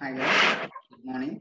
Hi guys good morning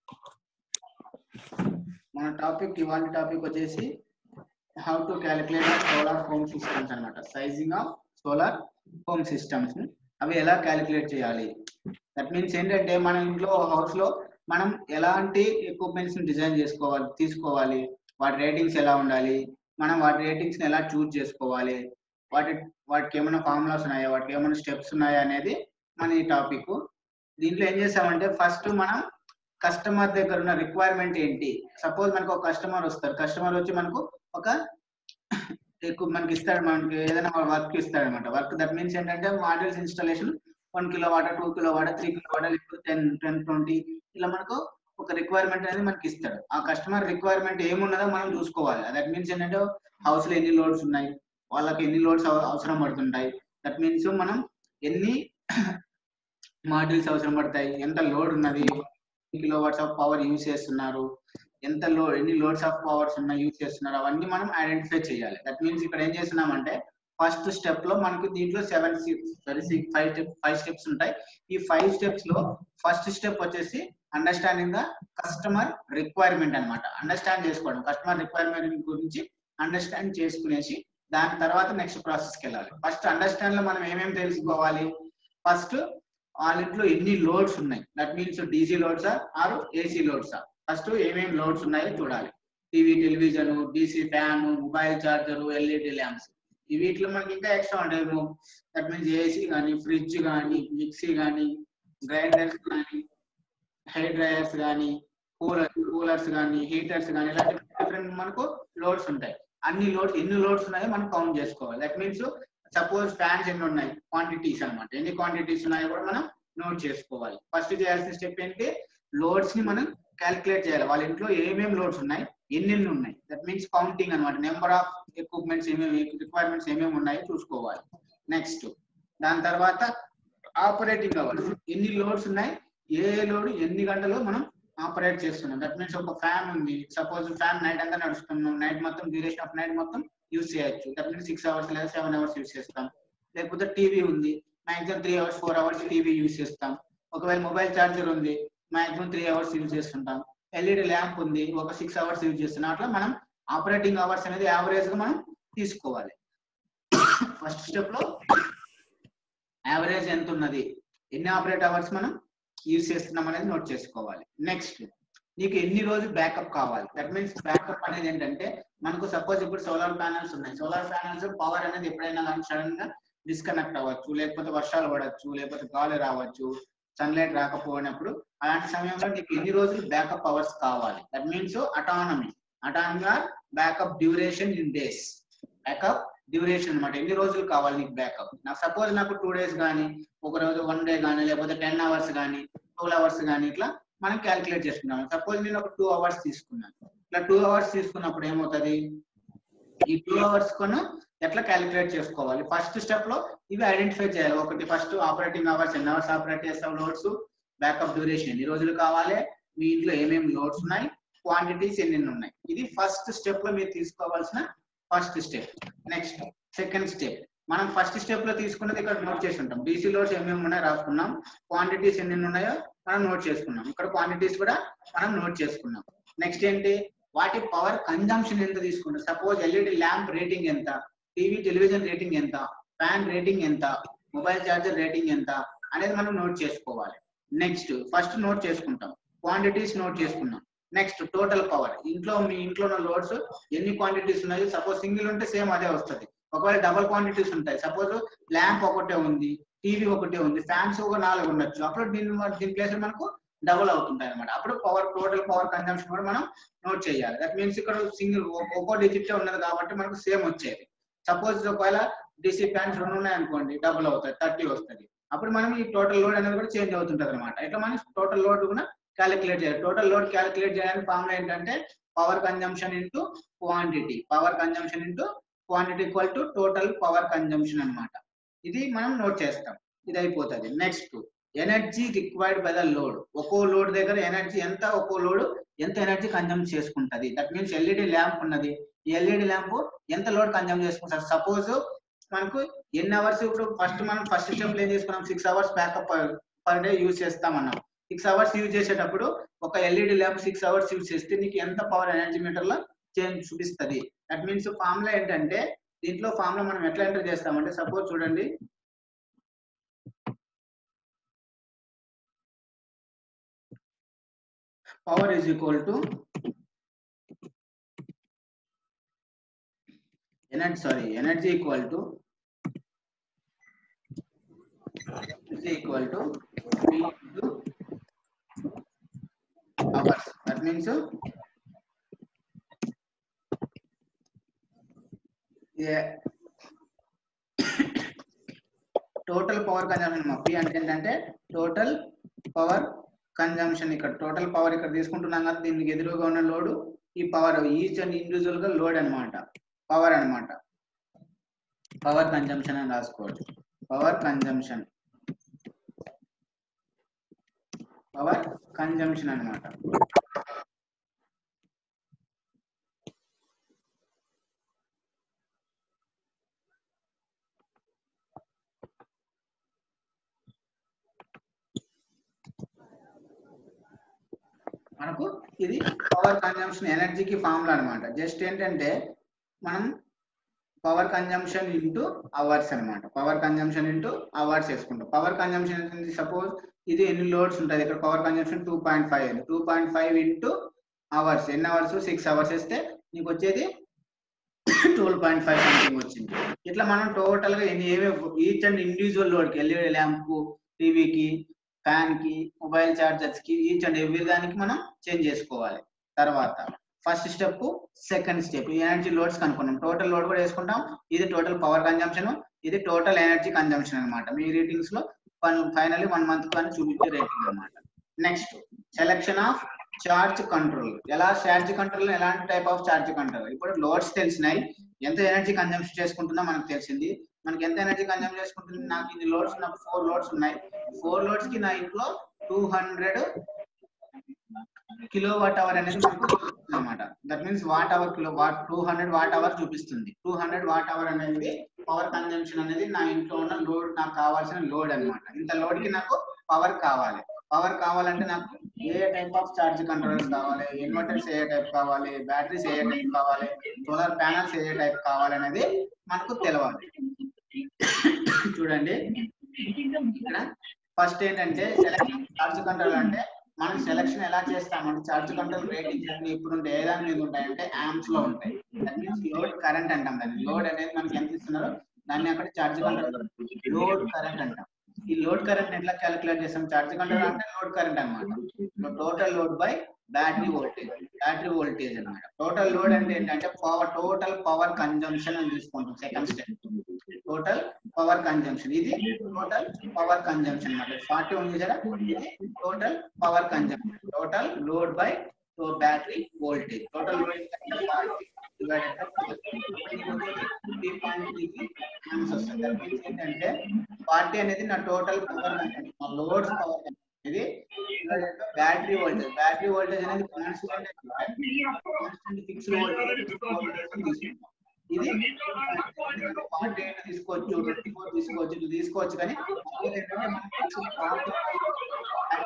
మన topic ఇవాళ topic వచ్చేసి how to calculate solar home systems అన్నమాట sizing of solar home systems అవి ఎలా క్యాలిక్యులేట్ చేయాలి దట్ మీన్స్ ఏంటంటే మన ఇంట్లో హౌస్ లో మనం ఎలాంటి ఎక్విప్మెంట్స్ ని డిజైన్ చేసుకోవాలి తీసుకోవాలి వాటి రేటింగ్స్ ఎలా ఉండాలి మనం వాటి రేటింగ్స్ ని ఎలా చూస్ చేసుకోవాలి వాటి వాటికి ఏమైనా ఫార్ములాస్ ఉన్నాయా వాటికి ఏమైనా స్టెప్స్ ఉన్నాయా అనేది మన ఈ టాపిక్ దీంట్లో ఏం చేసామంటే ఫస్ట్ మనం కస్టమర్ దగ్గర ఉన్న రిక్వైర్మెంట్ ఏంటి సపోజ్ మనకు ఒక కస్టమర్ వస్తారు కస్టమర్ వచ్చి మనకు ఒక ఎక్కువ మనకి ఇస్తాడు మనకి ఏదైనా వర్క్ ఇస్తాడు అనమాట వర్క్ దట్ మీన్స్ ఏంటంటే modules installation one kilo watt two kilo watt three kilo watt లేకపోతే టెన్ టెన్ ట్వంటీ ఇలా మనకు ఒక రిక్వైర్మెంట్ అనేది మనకి ఇస్తాడు ఆ కస్టమర్ రిక్వైర్మెంట్ ఏమున్నదో మనం చూసుకోవాలి దట్ మీన్స్ ఏంటంటే హౌస్ లో ఎన్ని లోడ్స్ ఉన్నాయి వాళ్ళకి ఎన్ని లోడ్స్ అవసరం పడుతుంటాయి దట్ మీన్స్ మనం ఎన్ని మాడ్యూల్స్ అవసరం పడతాయి ఎంత లోడ్ ఉన్నది kilo watts of power use చేస్తున్నారు ఎంత లో ఎన్ని లోడ్స్ ఆఫ్ పవర్స్ ఉన్నాయి యూజ్ చేస్తున్నారు అవన్నీ మనం ఐడెంటిఫై చేయాలి దట్ మీన్స్ ఇక్కడ ఏం చేస్తున్నామంటే ఫస్ట్ స్టెప్ లో మనకి దీంట్లో seven sorry six five step five steps ఉంటాయి ఈ ఫైవ్ స్టెప్స్ లో ఫస్ట్ స్టెప్ వచ్చేసి అండర్స్టాండింగ్ ద కస్టమర్ రిక్వైర్మెంట్ అన్నమాట అండర్స్టాండ్ చేసుకోవడం కస్టమర్ రిక్వైర్మెంట్ గురించి అండర్స్టాండ్ చేసుకునేసి దాని తర్వాత నెక్స్ట్ ప్రాసెస్ కి వెళ్ళాలి ఫస్ట్ అండర్స్టాండ్ లో మనం ఏమేమి తెలుసుకోవాలి ఫస్ట్ వాళ్ళ ఇంట్లో ఎన్ని లోడ్స్ ఉన్నాయి దట్ మీన్స్ డీసీ లోడ్సా ఆర్ ఏసీ లోడ్సా ఫస్ట్ ఏమేమి లోడ్స్ ఉన్నాయో చూడాలి TV television DC fan mobile charger LED lamps ఈ వీటిలో మనకి ఇంకా ఎక్స్ట్రా ఉంటాయి దట్ మీన్స్ ఏసీ కానీ ఫ్రిడ్జ్ కానీ మిక్సీ కానీ గ్రైండర్స్ కానీ హెయిర్ డ్రైయర్స్ కానీ కూలర్ కూలర్స్ కానీ హీటర్స్ కానీ ఇలాంటి డిఫరెంట్ మనకు లోడ్స్ ఉంటాయి అన్ని లోడ్స్ ఎన్ని లోడ్స్ ఉన్నాయో మనం కౌంట్ చేసుకోవాలి దట్ మీన్స్ సపోజ్ ఫ్యాన్స్ ఎన్ని ఉన్నాయి క్వాంటిటీస్ అన్నమాట ఎన్ని క్వాంటిటీస్ ఉన్నాయో కూడా మనం నోట్ చేసుకోవాలి ఫస్ట్ చేయాల్సిన స్టెప్ ఏంటి లోడ్స్ ని మనం క్యాలిక్యులేట్ చేయాలి వాళ్ళ ఇంట్లో ఏమేమి లోడ్స్ ఉన్నాయి ఎన్నెన్ని ఉన్నాయి దట్ మీన్స్ కౌంటింగ్ అనమాట నెంబర్ ఆఫ్ ఎక్విప్మెంట్స్ ఏమేమి రిక్వైర్మెంట్స్ ఏమేమి ఉన్నాయో చూసుకోవాలి నెక్స్ట్ దాని తర్వాత ఆపరేటింగ్ అవర్స్ ఎన్ని లోడ్స్ ఉన్నాయి ఏ లోడ్ ఎన్ని గంటలు మనం ఆపరేట్ చేస్తున్నాం దట్ మీన్స్ ఒక ఫ్యాన్ ఉంది సపోజ్ ఫ్యాన్ నైట్ అంతా నడుస్తున్నాం నైట్ మొత్తం డ్యూరేషన్ ఆఫ్ నైట్ మొత్తం యూజ్ చేయొచ్చు దట్ మీన్స్ సిక్స్ అవర్స్ లేదా సెవెన్ అవర్స్ యూజ్ చేస్తాం లేకపోతే టీవీ ఉంది maximum three hours four hours TV use చేస్తాం ఒకవేళ మొబైల్ ఛార్జర్ ఉంది మాక్సిమం త్రీ అవర్స్ యూజ్ చేస్తుంటాం ఎల్ఈడి ల్యాంప్ ఉంది ఒక సిక్స్ అవర్స్ యూజ్ చేస్తున్నాం అట్లా మనం ఆపరేటింగ్ అవర్స్ అనేది యావరేజ్ గా మనం తీసుకోవాలి ఫస్ట్ స్టెప్ లో యావరేజ్ ఎంత ఉన్నది ఎన్ని ఆపరేట్ అవర్స్ మనం యూజ్ చేస్తున్నాం అనేది నోట్ చేసుకోవాలి నెక్స్ట్ నీకు ఎన్ని రోజులు బ్యాకప్ కావాలి దట్ మీన్స్ బ్యాకప్ అనేది ఏంటంటే మనకు సపోజ్ ఇప్పుడు సోలార్ ప్యానల్స్ ఉన్నాయి సోలార్ ప్యానల్స్ పవర్ అనేది ఎప్పుడైనా కానీ సడన్ గా డిస్కనెక్ట్ అవ్వచ్చు లేకపోతే వర్షాలు పడవచ్చు లేకపోతే గాలి రావచ్చు సన్లైట్ రాకపోయినప్పుడు అలాంటి సమయంలో నీకు ఎన్ని రోజులు బ్యాకప్ అవర్స్ కావాలి that means autonomy autonomy backup duration in days backup duration అనమాట ఎన్ని రోజులు కావాలి నీకు బ్యాకప్ నాకు సపోజ్ నాకు టూ డేస్ కానీ ఒక రోజు వన్ డే కానీ లేకపోతే టెన్ అవర్స్ కానీ ట్వెల్వ్ అవర్స్ కానీ ఇట్లా మనం క్యాలిక్యులేట్ చేసుకున్నాం సపోజ్ నేను ఒక టూ అవర్స్ తీసుకున్నాను ఇట్లా టూ అవర్స్ తీసుకున్నప్పుడు ఏమవుతుంది ఈ టూ అవర్స్ కొను ఎట్లా క్యాలిక్యులేట్ చేసుకోవాలి ఫస్ట్ స్టెప్ లో ఇవి ఐడెంటిఫై చేయాలి ఒకటి ఫస్ట్ ఆపరేటింగ్ అవర్స్ ఎన్ని అవర్స్ ఆపరేట్ చేస్తాం లోడ్స్ బ్యాకప్ డ్యూరేషన్ ఎన్ని రోజులు కావాలి మీ ఇంట్లో ఏమేమి లోడ్స్ ఉన్నాయి క్వాంటిటీస్ ఎన్ని ఉన్నాయి ఇది ఫస్ట్ స్టెప్ లో మీరు తీసుకోవాల్సిన first step next second step మనం ఫస్ట్ స్టెప్ లో తీసుకున్నది ఇక్కడ నోట్ చేసి ఉంటాం డీసీ లోడ్స్ ఏమేమి ఉన్నాయో రాసుకున్నాం క్వాంటిటీస్ ఎన్ని ఉన్నాయో మనం నోట్ చేసుకున్నాం ఇక్కడ క్వాంటిటీస్ కూడా మనం నోట్ చేసుకున్నాం నెక్స్ట్ ఏంటి వాటి పవర్ కన్జంప్షన్ ఎంత తీసుకుంటాం సపోజ్ ఎల్ఈడి ల్యాంప్ రేటింగ్ ఎంత టీవీ టెలివిజన్ రేటింగ్ ఎంత ఫ్యాన్ రేటింగ్ ఎంత మొబైల్ చార్జర్ రేటింగ్ ఎంత అనేది మనం నోట్ చేసుకోవాలి నెక్స్ట్ ఫస్ట్ నోట్ చేసుకుంటాం క్వాంటిటీస్ నోట్ చేసుకున్నాం నెక్స్ట్ టోటల్ పవర్ ఇంట్లో మీ ఇంట్లో ఉన్న లోడ్స్ ఎన్ని క్వాంటిటీస్ ఉన్నాయి సపోజ్ సింగిల్ ఉంటే సేమ్ అదే వస్తుంది ఒకవేళ డబల్ క్వాంటిటీస్ ఉంటాయి సపోజ్ ల్యాంప్ ఒకటే ఉంది టీవీ ఒకటే ఉంది ఫ్యాన్స్ ఒక నాలుగు ఉండొచ్చు అప్పుడు దీని దీని ప్లేస్ మనకు డబుల్ అవుతుంటాయి అనమాట అప్పుడు పవర్ టోటల్ పవర్ కన్జంప్షన్ కూడా మనం నోట్ చేయాలి దట్ మీన్స్ ఇక్కడ సింగిల్ ఒక్కో డిజిట్ ఉన్నది కాబట్టి మనకు సేమ్ వచ్చేది సపోజ్ ఒకవేళ డిసి ఫ్యాన్స్ రెండు ఉన్నాయి అనుకోండి డబుల్ అవుతాయి థర్టీ వస్తుంది అప్పుడు మనం ఈ టోటల్ లోడ్ అనేది కూడా చేంజ్ అవుతుంటది అనమాట ఇట్లా మనం టోటల్ లోడ్ కూడా క్యాలిక్యులేట్ చేయాలి టోటల్ లోడ్ క్యాలిక్యులేట్ చేయడానికి ఫార్ములా ఏంటంటే power consumption into quantity power consumption into quantity equal to total power consumption అన్నమాట ఇది మనం నోట్ చేస్తాం ఇది అయిపోతుంది next energy required by the load ఒక్కో లోడ్ దగ్గర ఎనర్జీ ఎంత ఒక్కో లోడ్ ఎంత ఎనర్జీ కన్జంప్ చేసుకుంటది దట్ మీన్స్ ఎల్ఈడి ల్యాంప్ ఉన్నది ఈ ఎల్ఈడి ల్యాంప్ ఎంత లోడ్ కన్జంప్ చేసుకుంటారు సపోజ్ మనకు ఎన్ని అవర్స్ ఇప్పుడు ఫస్ట్ మనం ఫస్ట్ స్టెప్ ఏం చేసుకున్నాం six hours backup per day use చేస్తామన్నాం సిక్స్ అవర్స్ యూజ్ చేసేటప్పుడు ఒక LED lamp six hours use చేస్తే నీకు ఎంత పవర్ ఎనర్జీ మీటర్ లో చేంజ్ చూపిస్తుంది దట్ మీన్స్ ఫార్ములా ఏంటంటే దీంట్లో ఫార్ములా మనం ఎట్లా ఎంటర్ చేస్తామంటే సపోజ్ చూడండి power is equal to energy sorry energy equal to is equal to P into hours. That means yeah, total power consumption మా P అంటే ఏంటంటే టోటల్ పవర్ కన్జంప్షన్ ఇక్కడ టోటల్ పవర్ ఇక్కడ తీసుకుంటున్నాం కదా దీనికి ఎదురుగా ఉన్న లోడ్ ఈ పవర్ ఈచ్ అండ్ ఇండివిజువల్ గా లోడ్ అన్నమాట పవర్ అన్నమాట పవర్ కన్జంప్షన్ అని రాసుకోవచ్చు పవర్ కన్జంప్షన్ పవర్ కన్జంప్షన్ అన్నమాట మనకు ఇది పవర్ కన్జంప్షన్ ఎనర్జీకి ఫార్ములా అన్నమాట జస్ట్ ఏంటంటే మనం పవర్ కన్జంప్షన్ ఇంటూ అవర్స్ అన్నమాట పవర్ కన్జంప్షన్ ఇంటూ అవర్స్ వేసుకుంటాం పవర్ కన్జంప్షన్ ఏంటంటే సపోజ్ ఇది ఎన్ని లోడ్స్ ఉంటుంది ఇక్కడ power consumption two point five two point five into hours ఎన్ని అవర్స్ సిక్స్ అవర్స్ వేస్తే నీకు వచ్చేది ట్వెల్వ్ పాయింట్ ఫైవ్ సంథింగ్ వచ్చింది ఇట్లా మనం టోటల్ గా ఎన్ని ఏవే ఈచ్ అండ్ ఇండివిజువల్ లోడ్ కి ఎల్ఈడి ల్యాంప్ టీవీకి ఫ్యాన్ కి మొబైల్ చార్జర్స్ కి ఈచ్ అండ్ ఎవ్రీ దానికి మనం చేంజ్ చేసుకోవాలి తర్వాత first step second step energy loads కనుక్కున్నాం టోటల్ లోడ్ కూడా వేసుకుంటాం ఇది టోటల్ పవర్ కన్జంప్షన్ ఇది టోటల్ ఎనర్జీ కన్జంప్షన్ అన్నమాట మీ రీడింగ్స్ లో ఫైనల్లీ వన్ మంత్ కానీ చూపించే రేటింగ్ అన్నమాట next selection of charge control ఎలా చార్జ్ కంట్రోల్ ఎలాంటి టైప్ ఆఫ్ చార్జ్ కంట్రోల్ ఇప్పుడు లోడ్స్ తెలిసినాయి ఎంత ఎనర్జీ కన్జంప్షన్ చేసుకుంటుందో మనకు తెలిసింది మనకి ఎంత ఎనర్జీ కన్జంప్ చేసుకుంటుంది నాకు ఇన్ని లోడ్స్ నాకు ఫోర్ లోడ్స్ ఉన్నాయి ఫోర్ లోడ్స్ కి నా ఇంట్లో two hundred kilo watt hour అనేది మనకు అనమాట that means watt hour kilo watt two hundred watt hour చూపిస్తుంది టూ హండ్రెడ్ వాట్ అవర్ అనేది పవర్ కన్జంప్షన్ అనేది నా ఇంట్లో ఉన్న లోడ్ నాకు కావాల్సిన లోడ్ అన్నమాట ఇంత లోడ్ కి నాకు పవర్ కావాలి పవర్ కావాలంటే నాకు ఏ టైప్ ఆఫ్ చార్జ్ కంట్రోలర్స్ కావాలి ఇన్వర్టర్స్ ఏ టైప్ కావాలి బ్యాటరీస్ ఏ టైప్ కావాలి సోలార్ ప్యానల్స్ ఏ టైప్ కావాలి అనేది మనకు తెలవాలి చూడండి ఇక్కడ ఫస్ట్ ఏంటంటే సెలెక్షన్ చార్జ్ కంట్రోల్ అంటే మనం సెలెక్షన్ ఎలా చేస్తామంటే చార్జ్ కంట్రోల్ రేటింగ్స్ అన్ని ఇప్పుడు ఉంటాయి ఏ దాని మీద ఉంటాయంటే యాంప్స్ లో ఉంటాయి దట్ మీన్స్ లోడ్ కరెంట్ అంటాం దాన్ని లోడ్ అనేది మనకి ఎంత ఇస్తున్నారో దాన్ని అక్కడ చార్జ్ కంట్రోల్ లోడ్ కరెంట్ అంటాం ఈ లోడ్ కరెంట్ ఎట్లా క్యాలిక్యులేట్ చేస్తాం చార్జ్ కంట్రోల్ అంటే లోడ్ కరెంట్ అన్నమాట total load by battery voltage battery voltage అన్నమాట టోటల్ లోడ్ అంటే ఏంటంటే పవర్ టోటల్ పవర్ కన్జంప్షన్ అని తీసుకుంటాం second step total power consumption ఇది టోటల్ పవర్ కన్జంప్షన్ అన్నమాట ఫార్టీ ఉంది కదా ఇది total power consumption total load by battery voltage total load ఏంటంటే ఫార్టీ అనేది నా టోటల్ పవర్ నా లోడ్స్ పవర్ ఇది బ్యాటరీ వోల్టేజ్ బ్యాటరీ వోల్టేజ్ అనేది కాన్స్టెంట్ కాన్స్టెంట్ ఫిక్స్డ్ వోల్టేజ్ ఇది ఫార్టీ ఎయిట్ తీసుకోవచ్చు ట్వంటీ ఫోర్ తీసుకోవచ్చు ఇది తీసుకోవచ్చు కానీ అప్పుడు ఏంటంటే మనం fixed power అంటే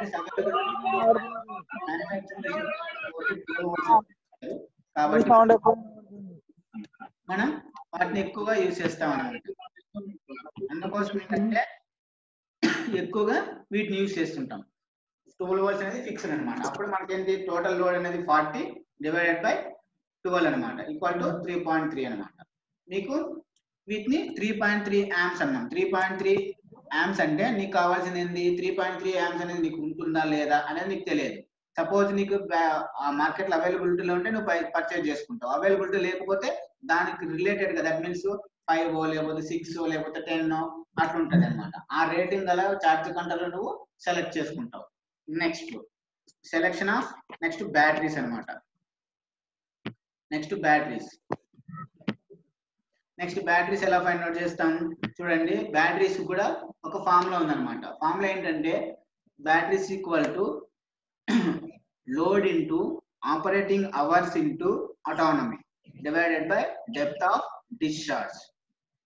కాబట్టి సౌండ్ ఎక్కువ మనం వాటిని ఎక్కువగా యూజ్ చేస్తాం అన్నమాట అందుకోసం ఏంటంటే ఎక్కువగా వీటిని యూజ్ చేస్తుంటాం ట్వెల్వ్ వోల్ట్స్ అనేది ఫిక్స్డ్ అనమాట అప్పుడు మనకేంటి టోటల్ లోడ్ అనేది ఫార్టీ డివైడెడ్ బై ట్వెల్వ్ అనమాట equal to three point three అనమాట మీకు వీటిని త్రీ పాయింట్ త్రీ యామ్స్ అన్నాం త్రీ పాయింట్ త్రీ యామ్స్ అంటే నీకు కావాల్సింది ఏంది త్రీ పాయింట్ త్రీ యామ్స్ అనేది నీకు ఉంటుందా లేదా అనేది నీకు తెలియదు సపోజ్ నీకు మార్కెట్ లో అవైలబిలిటీలో ఉంటే నువ్వు పర్చేజ్ చేసుకుంటావు అవైలబిలిటీ లేకపోతే దానికి రిలేటెడ్ గా దట్ మీన్స్ ఫైవ్ లేకపోతే సిక్స్ లేకపోతే టెన్ అట్లా ఉంటది అనమాట ఆ రేటింగ్ గల చార్జ్ కంట్రోల్ నువ్వు సెలెక్ట్ చేసుకుంటావు next selection of next batteries అన్నమాట నెక్స్ట్ బ్యాటరీస్ నెక్స్ట్ బ్యాటరీస్ ఎలా ఫైండ్ అవుట్ చేస్తాం చూడండి బ్యాటరీస్ కూడా ఒక ఫార్ములా ఉందన్నమాట ఫార్ములా ఏంటంటే batteries equal to load into operating hours into autonomy divided by depth of discharge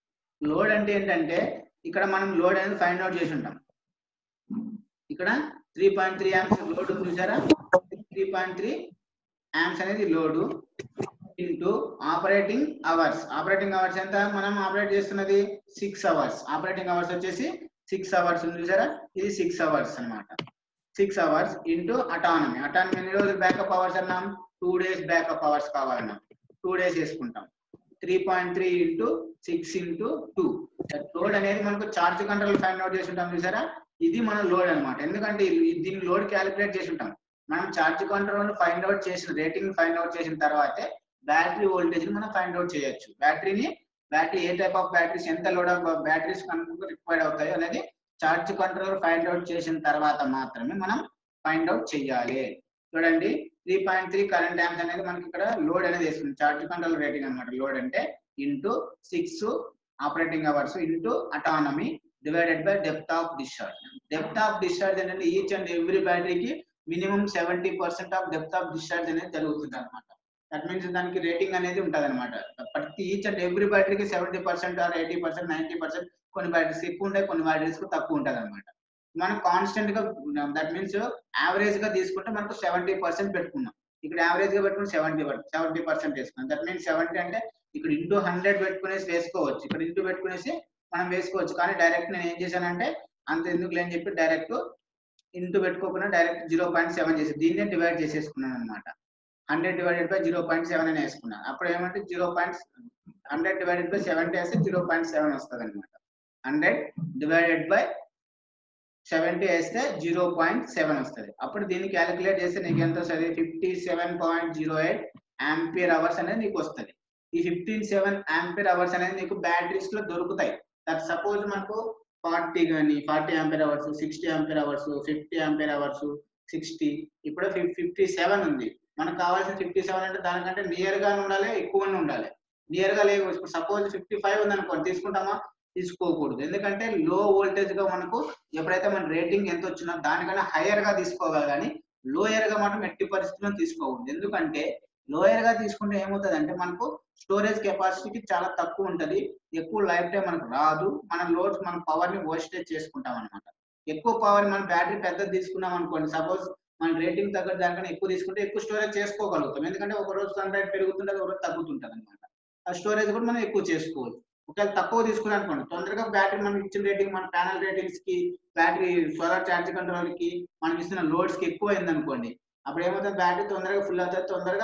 load అంటే ఏంటంటే ఇక్కడ మనం లోడ్ అనేది ఫైండ్ అవుట్ చేసి ఉంటాం ఇక్కడ three point three amps load ఉంది చూసారా త్రీ పాయింట్ త్రీ యాంప్స్ అనేది load into operating hours operating hours ఎంత మనం ఆపరేట్ చేస్తున్నది సిక్స్ అవర్స్ ఆపరేటింగ్ అవర్స్ వచ్చేసి సిక్స్ అవర్స్ ఉంది చూసారా ఇది సిక్స్ అవర్స్ అన్నమాట six hours into autonomy autonomy ఎన్ని రోజులు బ్యాకప్ అవర్స్ అన్నాం టూ డేస్ బ్యాకప్ అవర్స్ కావాలన్నాం టూ డేస్ వేసుకుంటాం three point three into six into two load అనేది మనకు చార్జ్ కంట్రోల్ ఫైండ్ అవుట్ చేసి ఉంటాం చూసారా ఇది మన లోడ్ అన్నమాట ఎందుకంటే ఇది- దీని లోడ్ క్యాలిక్యులేట్ చేసి ఉంటాం మనం చార్జ్ కంట్రోల్ ఫైండ్ అవుట్ చేసిన రేటింగ్ ఫైండ్ అవుట్ చేసిన తర్వాతే బ్యాటరీ వోల్టేజ్ ని మనం ఫైండ్ అవుట్ చేయొచ్చు బ్యాటరీని బ్యాటరీ ఏ టైప్ ఆఫ్ బ్యాటరీస్ ఎంత లోడ్ ఆఫ్ బ్యాటరీస్ రిక్వైర్డ్ అవుతాయో అనేది చార్జ్ కంట్రోల్ ఫైండ్ అవుట్ చేసిన తర్వాత మాత్రమే మనం ఫైండ్ అవుట్ చేయాలి చూడండి three point three current amps అనేది మనకి ఇక్కడ లోడ్ అనేది వేస్తుంది చార్జ్ కంట్రోల్ రేటింగ్ అన్నమాట లోడ్ అంటే into six operating hours into autonomy divided by depth of discharge depth of discharge ఏంటంటే ఈచ్ అండ్ ఎవ్రీ బ్యాటరీకి minimum seventy percent of depth of discharge అనేది జరుగుతుంది అనమాట దట్ మీన్స్ దానికి రేటింగ్ అనేది ఉంటుంది అనమాట ప్రతి ఈచ్ అండ్ ఎవ్రీ బ్యాటరీకి seventy percent or eighty percent ninety percent కొన్ని బ్యాటరీస్ ఎక్కువ ఉంటాయి కొన్ని బ్యాటరీస్ తక్కువ ఉంటుంది అనమాట మనం కాన్స్టెంట్ గా దట్ మీన్స్ యావరేజ్ గా తీసుకుంటే మనకు సెవెంటీ పర్సెంట్ పెట్టుకున్నాం ఇక్కడ యావరేజ్ గా పెట్టుకుని సెవెంటీ సెవెంటీ పర్సెంట్ వేసుకున్నాం దట్ మీన్స్ సెవెంటీ అంటే ఇక్కడ ఇంటూ హండ్రెడ్ పెట్టుకునేసి వేసుకోవచ్చు ఇక్కడ ఇంటూ పెట్టుకునేసి మనం వేసుకోవచ్చు కానీ డైరెక్ట్ నేను ఏం చేశానంటే అంత ఎందుకు లేని చెప్పి డైరెక్ట్ ఇంటూ పెట్టుకోకుండా డైరెక్ట్ జీరో పాయింట్ సెవెన్ చేసి దీన్నే డివైడ్ చేసేసుకున్నాను అనమాట hundred divided by zero point seven అని వేసుకున్నాను అప్పుడు ఏమంటే zero point hundred divided by seventy వేస్తే జీరో పాయింట్ సెవెన్ వస్తుంది అనమాట హండ్రెడ్ డివైడెడ్ బై సెవెంటీ వేస్తే జీరో పాయింట్ సెవెన్ వస్తుంది అప్పుడు దీన్ని క్యాలిక్యులేట్ చేస్తే నీకు ఎంత వస్తుంది fifty seven point zero eight ampere hours అనేది నీకు వస్తుంది ఈ ఫిఫ్టీన్ సెవెన్ ఆంపియర్ అవర్స్ అనేది నీకు బ్యాటరీస్ లో దొరుకుతాయి దట్ సపోజ్ మనకు ఫార్టీ కానీ forty ampere hours sixty ampere hours fifty ampere hours sixty ఇప్పుడు ఫిఫ్టీ సెవెన్ ఉంది మనకు కావాల్సిన ఫిఫ్టీ సెవెన్ అంటే దానికంటే నియర్ గా ఉండాలి ఎక్కువనే ఉండాలి నియర్ గా లేవు ఇప్పుడు సపోజ్ ఫిఫ్టీ ఫైవ్ ఉంది అనుకోండి తీసుకుంటామా తీసుకోకూడదు ఎందుకంటే లో వోల్టేజ్ గా మనకు ఎప్పుడైతే మన రేటింగ్ ఎంత వచ్చినా దానికన్నా హైయర్ గా తీసుకోవాలి కానీ లోయర్ గా మాత్రం ఎట్టి పరిస్థితుల్లో తీసుకోకూడదు ఎందుకంటే లోయర్ గా తీసుకుంటే ఏమవుతుంది అంటే మనకు స్టోరేజ్ కెపాసిటీకి చాలా తక్కువ ఉంటది ఎక్కువ లైఫ్ టైం మనకు రాదు మన లోడ్ మన పవర్ ని వేస్టేజ్ చేసుకుంటాం అనమాట ఎక్కువ పవర్ మన బ్యాటరీ పెద్దది తీసుకున్నాం అనుకోండి సపోజ్ మన రేటింగ్ తగ్గ దానికన్నా ఎక్కువ తీసుకుంటే ఎక్కువ స్టోరేజ్ చేసుకోగలుగుతాం ఎందుకంటే ఒక రోజు సన్ రేట్ పెరుగుతుంటది ఒక రోజు తగ్గుతుంటది అనమాట ఆ స్టోరేజ్ కూడా మనం ఎక్కువ చేసుకోవచ్చు ఒకవేళ తక్కువ తీసుకున్నాం అనుకోండి తొందరగా బ్యాటరీ మనం ఇచ్చిన రేటింగ్ మన ప్యానల్ రేటింగ్స్ కి బ్యాటరీ సోలార్ ఛార్జ్ కంట్రోల్ కి మనం ఇస్తున్న లోడ్స్ కి ఎక్కువ అయింది అనుకోండి అప్పుడు ఏమవుతుంది బ్యాటరీ తొందరగా ఫుల్ అవుతుంది తొందరగా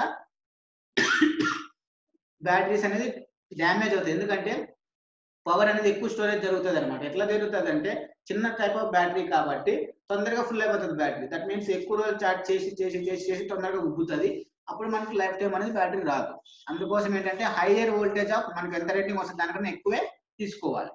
బ్యాటరీస్ అనేది డ్యామేజ్ అవుతాయి ఎందుకంటే పవర్ అనేది ఎక్కువ స్టోరేజ్ జరుగుతుంది అనమాట ఎట్లా జరుగుతుంది అంటే చిన్న టైప్ ఆఫ్ బ్యాటరీ కాబట్టి తొందరగా ఫుల్ అయిపోతుంది బ్యాటరీ దట్ మీన్స్ ఎక్కువ రోజులు చార్జ్ చేసి చేసి చేసి చేసి తొందరగా ఉబ్బుతుంది అప్పుడు మనకి లైఫ్ టైం అనేది బ్యాటరీ రాదు అందుకోసం ఏంటంటే హైయర్ వోల్టేజ్ ఆఫ్ మనకి ఎంత రేటింగ్ వస్తుంది దానికన్నా ఎక్కువే తీసుకోవాలి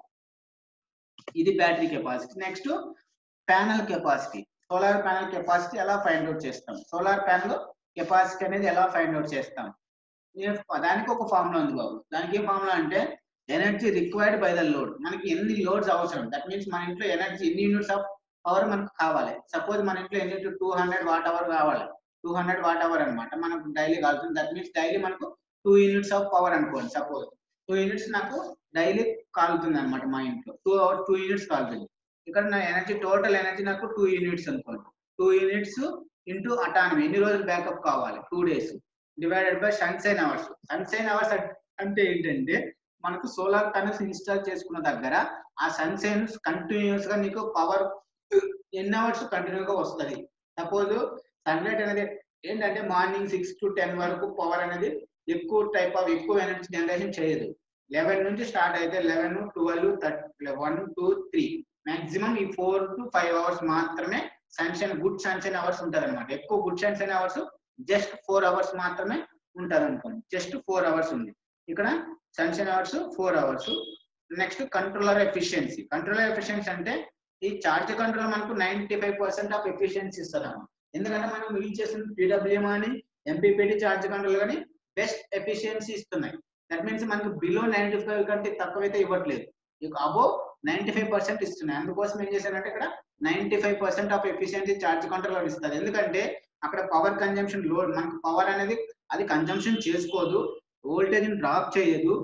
ఇది battery capacity next panel capacity solar panel capacity ఎలా ఫైండ్ అవుట్ చేస్తాం సోలార్ ప్యానల్ కెపాసిటీ అనేది ఎలా ఫైండ్ అవుట్ చేస్తాం ఏ- దానికి ఒక ఫార్ములా ఉంది బాబు దానికి ఏ ఫార్ములా అంటే energy required by the load మనకి ఎన్ని లోడ్స్ అవసరం దట్ మీన్స్ మన ఇంట్లో ఎనర్జీ ఎన్ని యూనిట్స్ ఆఫ్ పవర్ మనకు కావాలి సపోజ్ మన ఇంట్లో ఎన్ని టూ హండ్రెడ్ వాట్ అవర్ కావాలి టూ హండ్రెడ్ వాట్ అవర్ అనమాట మనకు డైలీ కావాల్సింది దట్ మీన్స్ డైలీ మనకు టూ యూనిట్స్ ఆఫ్ పవర్ అనుకోండి సపోజ్ టూ యూనిట్స్ నాకు డైలీ కాలుతుంది అనమాట మా ఇంట్లో టూ అవర్ టూ యూనిట్స్ కాలుతుంది ఇక్కడ నా ఎనర్జీ టోటల్ ఎనర్జీ నాకు టూ యూనిట్స్ అనుకోండి టూ యూనిట్స్ ఇంటూ అటానమీ ఎన్ని రోజులు బ్యాకప్ కావాలి two days divided by sunshine hours sunshine hours అంటే ఏంటంటే మనకు సోలార్ ప్యానల్స్ ఇన్స్టాల్ చేసుకున్న దగ్గర ఆ సన్సైన్ కంటిన్యూస్ గా నీకు పవర్ ఎన్ని అవర్స్ కంటిన్యూ గా వస్తుంది సపోజ్ సన్లైట్ అనేది ఏంటంటే మార్నింగ్ సిక్స్ టు టెన్ వరకు పవర్ అనేది ఎక్కువ టైప్ ఆఫ్ ఎక్కువ ఎనర్జీ జనరేషన్ చేయదు లెవెన్ నుంచి స్టార్ట్ అయితే eleven twelve thirty one two three maximum ఈ ఫోర్ టు ఫైవ్ అవర్స్ మాత్రమే సన్షైన్ గుడ్ సన్షైన్ అవర్స్ ఉంటుంది అనమాట ఎక్కువ good sunshine hours just four hours మాత్రమే ఉంటుంది అనుకోండి జస్ట్ ఫోర్ అవర్స్ ఉంది ఇక్కడ sunshine hours four hours next controller efficiency controller efficiency అంటే ఈ చార్జ్ కంట్రోల్ మనకు ninety five percent of efficiency ఇస్తుంది అన్నమాట ఎందుకంటే మనం యూజ్ చేస్తున్న పీడబ్ల్యూఎం అని ఎంపీపీటీ చార్జ్ కంట్రోల్ కానీ బెస్ట్ ఎఫిషియన్సీ ఇస్తున్నాయి దట్ మీన్స్ మనకు బిలో నైన్టీ ఫైవ్ కంటే తక్కువైతే ఇవ్వట్లేదు ఇక అబోవ్ నైన్టీ ఫైవ్ పర్సెంట్ ఇస్తున్నాయి అందుకోసం ఏం చేశారంటే ఇక్కడ ninety five percent of efficiency charge control ఇస్తుంది ఎందుకంటే అక్కడ పవర్ కన్జంప్షన్ లోడ్ మనకు పవర్ అనేది అది కన్జంప్షన్ చేసుకోదు వోల్టేజ్ డ్రాప్ చేయదు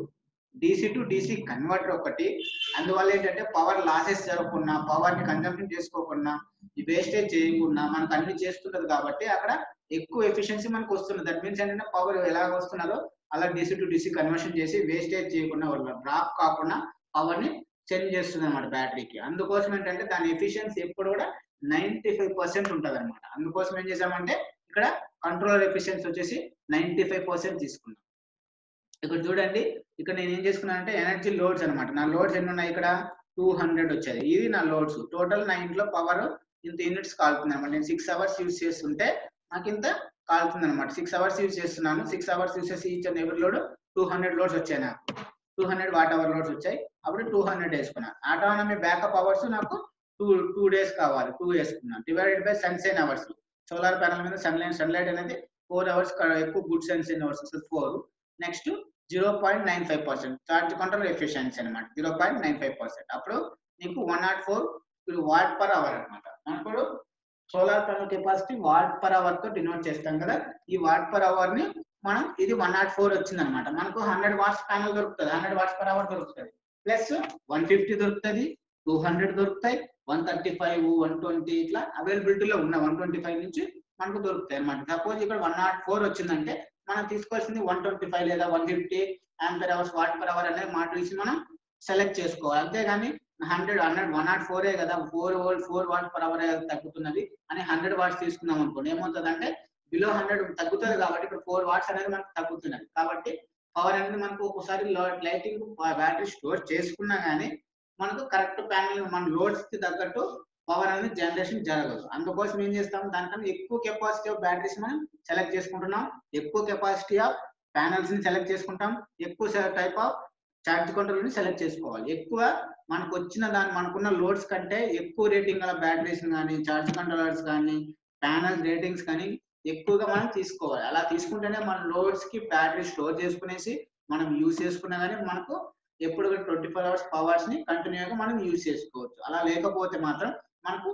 డీసీ టు డీసీ కన్వర్టర్ ఒకటి అందువల్ల ఏంటంటే పవర్ లాసెస్ జరగకుండా పవర్ ని కన్జంప్షన్ చేసుకోకుండా ఈ వేస్టేజ్ చేయకుండా మనకు అన్ని చేస్తుంటది కాబట్టి అక్కడ ఎక్కువ ఎఫిషియన్సీ మనకు వస్తుంది దట్ మీన్స్ ఏంటంటే పవర్ ఎలాగ వస్తున్నదో అలా డీసీ టు డీసీ కన్వర్షన్ చేసి వేస్టేజ్ చేయకుండా డ్రాప్ కాకుండా పవర్ ని సెండ్ చేస్తుంది అనమాట బ్యాటరీకి అందుకోసం ఏంటంటే దాని ఎఫిషియన్సీ ఎప్పుడు కూడా నైన్టీ ఫైవ్ పర్సెంట్ ఉంటుంది అనమాట అందుకోసం ఏం చేసామంటే ఇక్కడ కంట్రోలర్ ఎఫిషియన్సీ వచ్చేసి నైన్టీ ఫైవ్ పర్సెంట్ తీసుకున్నాం ఇక్కడ చూడండి ఇక్కడ నేను ఏం చేసుకున్నాను అంటే ఎనర్జీ లోడ్స్ అనమాట నా లోడ్స్ ఎన్ని ఉన్నాయి ఇక్కడ టూ హండ్రెడ్ వచ్చాయి ఇది నా లోడ్స్ టోటల్ నా ఇంట్లో పవర్ ఇంత యూనిట్స్ కాలుతుంది అనమాట నేను సిక్స్ అవర్స్ యూజ్ చేస్తుంటే నాకు ఇంత కాలుతుంది అనమాట సిక్స్ అవర్స్ యూజ్ చేస్తున్నాను సిక్స్ అవర్స్ యూజ్ చేసి each and every load two hundred loads వచ్చాయి నాకు two hundred watt hour loads వచ్చాయి అప్పుడు టూ హండ్రెడ్ వేసుకున్నాను ఆటోనమీ బ్యాకప్ అవర్స్ నాకు టూ టూ డేస్ కావాలి టూ వేసుకున్నాను divided by sunshine hours solar panel మీద సన్లైట్ సన్లైట్ అనేది ఫోర్ అవర్స్ ఎక్కువ గుడ్ సన్సైన్ అవర్స్ వస్తుంది four next zero point nine five percent charge control efficiency అనమాట zero point nine five percent అప్పుడు నీకు one nought four watt per hour అనమాట మనకు solar panel capacity watt per hour తో denote చేస్తాం కదా ఈ వాట్ పర్ అవర్ ని మనం ఇది వన్ నాట్ ఫోర్ వచ్చింది అనమాట మనకు హండ్రెడ్ వాట్స్ ప్యానల్ దొరుకుతుంది హండ్రెడ్ వాట్స్ పర్ అవర్ దొరుకుతుంది ప్లస్ వన్ ఫిఫ్టీ దొరుకుతుంది టూ హండ్రెడ్ దొరుకుతాయి one thirty five one twenty ఇట్లా అవైలబిలిటీలో ఉన్న వన్ ట్వంటీ ఫైవ్ నుంచి మనకు దొరుకుతాయి అనమాట సపోజ్ ఇక్కడ వన్ నాట్ ఫోర్ వచ్చిందంటే మనం తీసుకోవాల్సింది వన్ ట్వంటీ ఫైవ్ లేదా one fifty ampere hours watt per hour అనేది మాట్లాడి మనం సెలెక్ట్ చేసుకోవాలి అంతేగాని హండ్రెడ్ హండ్రెడ్ వన్ నాట్ ఫోరే కదా four volt four watt per hour తగ్గుతున్నది అని హండ్రెడ్ వాట్స్ తీసుకున్నాం అనుకోండి ఏమవుతుంది అంటే బిలో హండ్రెడ్ తగ్గుతుంది కాబట్టి ఇప్పుడు ఫోర్ వాట్స్ అనేది మనకు తగ్గుతున్నది కాబట్టి పవర్ అనేది మనకు ఒకసారి లైటింగ్ బ్యాటరీ స్టోర్ చేసుకున్నా గానీ మనకు కరెక్ట్ ప్యానల్ మన లోడ్స్ కి తగ్గట్టు పవర్ అనేది జనరేషన్ జరగదు అందుకోసం ఏం చేస్తాం దానికన్నా ఎక్కువ కెపాసిటీ ఆఫ్ బ్యాటరీస్ మనం సెలెక్ట్ చేసుకుంటున్నాం ఎక్కువ కెపాసిటీ ఆఫ్ ప్యానల్స్ ని సెలెక్ట్ చేసుకుంటాం ఎక్కువ టైప్ ఆఫ్ ఛార్జ్ కంట్రోల్ ని సెలెక్ట్ చేసుకోవాలి ఎక్కువ మనకు వచ్చిన దాని మనకున్న లోడ్స్ కంటే ఎక్కువ రేటింగ్ గల బ్యాటరీస్ కానీ ఛార్జ్ కంట్రోలర్స్ కానీ ప్యానల్ రేటింగ్స్ కానీ ఎక్కువగా మనం తీసుకోవాలి అలా తీసుకుంటేనే మన లోడ్స్ కి బ్యాటరీ స్టోర్ చేసుకునేసి మనం యూజ్ చేసుకున్నా కానీ మనకు ఎప్పుడు ట్వంటీ ఫోర్ అవర్స్ పవర్స్ ని కంటిన్యూగా మనం యూజ్ చేసుకోవచ్చు అలా లేకపోతే మాత్రం మనకు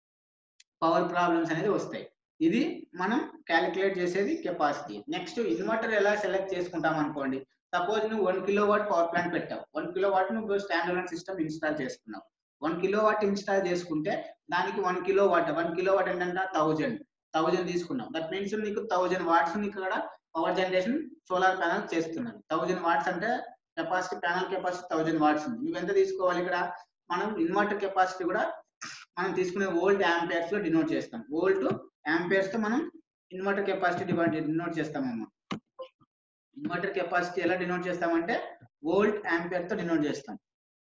పవర్ ప్రాబ్లమ్స్ అనేది వస్తాయి ఇది మనం క్యాలిక్యులేట్ చేసేది కెపాసిటీ నెక్స్ట్ ఇన్వర్టర్ ఎలా సెలెక్ట్ చేసుకుంటాం అనుకోండి సపోజ్ నువ్వు one kilo watt power plant పెట్టావు వన్ కిలో వాట్ నువ్వు స్టాండ్ అలోన్ సిస్టమ్ ఇన్స్టాల్ చేసుకున్నావు వన్ కిలో వాట్ ఇన్స్టాల్ చేసుకుంటే దానికి one kilo watt one kilo watt ఏంటంటే థౌజండ్ థౌజండ్ తీసుకున్నాం దట్ మీన్స్ నీకు థౌజండ్ వాట్స్ నీకు ఇక్కడ పవర్ జనరేషన్ సోలార్ ప్యానల్ చేస్తున్నాను థౌజండ్ వాట్స్ అంటే capacity panel capacity thousand watts ఉంది నువ్వు ఎంత తీసుకోవాలి ఇక్కడ మనం ఇన్వర్టర్ కెపాసిటీ కూడా మనం తీసుకునే వోల్ట్ యాంపేర్స్ లో డినోట్ చేస్తాం వోల్ట్ యాంపేర్స్ తో మనం ఇన్వర్టర్ కెపాసిటీ డివైడ్ డినోట్ చేస్తామమ్మా ఇన్వర్టర్ కెపాసిటీ ఎలా డినోట్ చేస్తామంటే వోల్ట్ యాంపేర్ తో డినోట్ చేస్తాం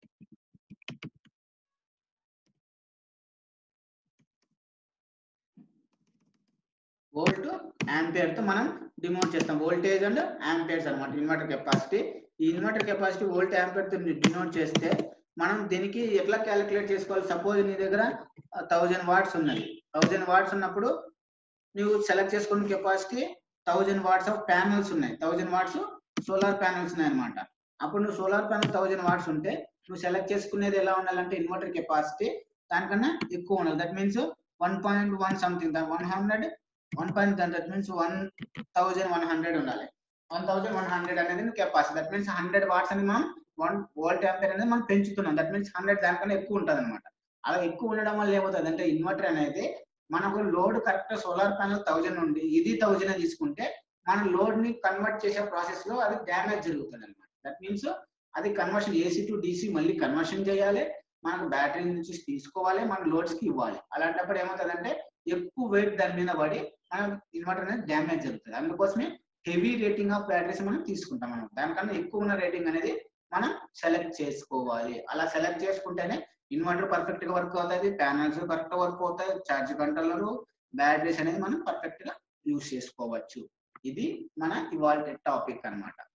వోల్ట్ యాంపేర్ తో మనం డినోట్ చేస్తాం వోల్టేజ్ అండ్ యాంపేర్స్ అన్నమాట ఇన్వర్టర్ కెపాసిటీ ఈ ఇన్వర్టర్ కెపాసిటీ వోల్ట్ యాంపేర్ తో డినోట్ చేస్తే మనం దీనికి ఎట్లా క్యాలిక్యులేట్ చేసుకోవాలి సపోజ్ నీ దగ్గర థౌజండ్ వాట్స్ ఉన్నది థౌజండ్ వాట్స్ ఉన్నప్పుడు నువ్వు సెలెక్ట్ చేసుకున్న capacity thousand watts of panels ఉన్నాయి థౌజండ్ వాట్స్ సోలార్ ప్యానల్స్ ఉన్నాయి అనమాట అప్పుడు నువ్వు సోలార్ ప్యానల్ థౌజండ్ వాట్స్ ఉంటే నువ్వు సెలెక్ట్ చేసుకునేది ఎలా ఉండాలంటే ఇన్వర్టర్ కెపాసిటీ దానికన్నా ఎక్కువ ఉండాలి that means one point one something one hundred one point that means one thousand one hundred ఉండాలి వన్ థౌజండ్ వన్ హండ్రెడ్ అనేది capacity that means hundred watts అని మనం వన్ వోల్ట్ ఆంపియర్ అనేది మనం పెంచుతున్నాం దట్ మీన్స్ హండ్రెడ్ దానికన్నా ఎక్కువ ఉంటుంది అనమాట అలా ఎక్కువ ఉండడం వల్ల ఏమవుతుంది అంటే ఇన్వర్టర్ అనేది మనకు load correct solar panel thousand నుండి ఇది థౌజండ్ తీసుకుంటే మన లోడ్ ని కన్వర్ట్ చేసే ప్రాసెస్ లో అది డ్యామేజ్ జరుగుతుంది అనమాట దట్ మీన్స్ అది కన్వర్షన్ ఏసీ టు డీసీ మళ్ళీ కన్వర్షన్ చేయాలి మనకు బ్యాటరీ నుంచి తీసుకోవాలి మన లోడ్స్ కి ఇవ్వాలి అలాంటప్పుడు ఏమవుతుందంటే ఎక్కువ వెయిట్ దాని మీద పడి మన ఇన్వర్టర్ అనేది డ్యామేజ్ జరుగుతుంది అందుకోసమే హెవీ రేటింగ్ ఆఫ్ బ్యాటరీస్ మనం తీసుకుంటాం మనం దానికన్నా ఎక్కువ ఉన్న రేటింగ్ అనేది మనం సెలెక్ట్ చేసుకోవాలి అలా సెలెక్ట్ చేసుకుంటేనే ఇన్వర్టర్ పర్ఫెక్ట్ గా వర్క్ అవుతుంది ప్యానల్స్ కరెక్ట్ వర్క్ అవుతాయి ఛార్జ్ కంట్రోలర్ బ్యాటరీస్ అనేది మనం పర్ఫెక్ట్ గా యూజ్ చేసుకోవచ్చు ఇది మన ఇవాళ టాపిక్ అన్నమాట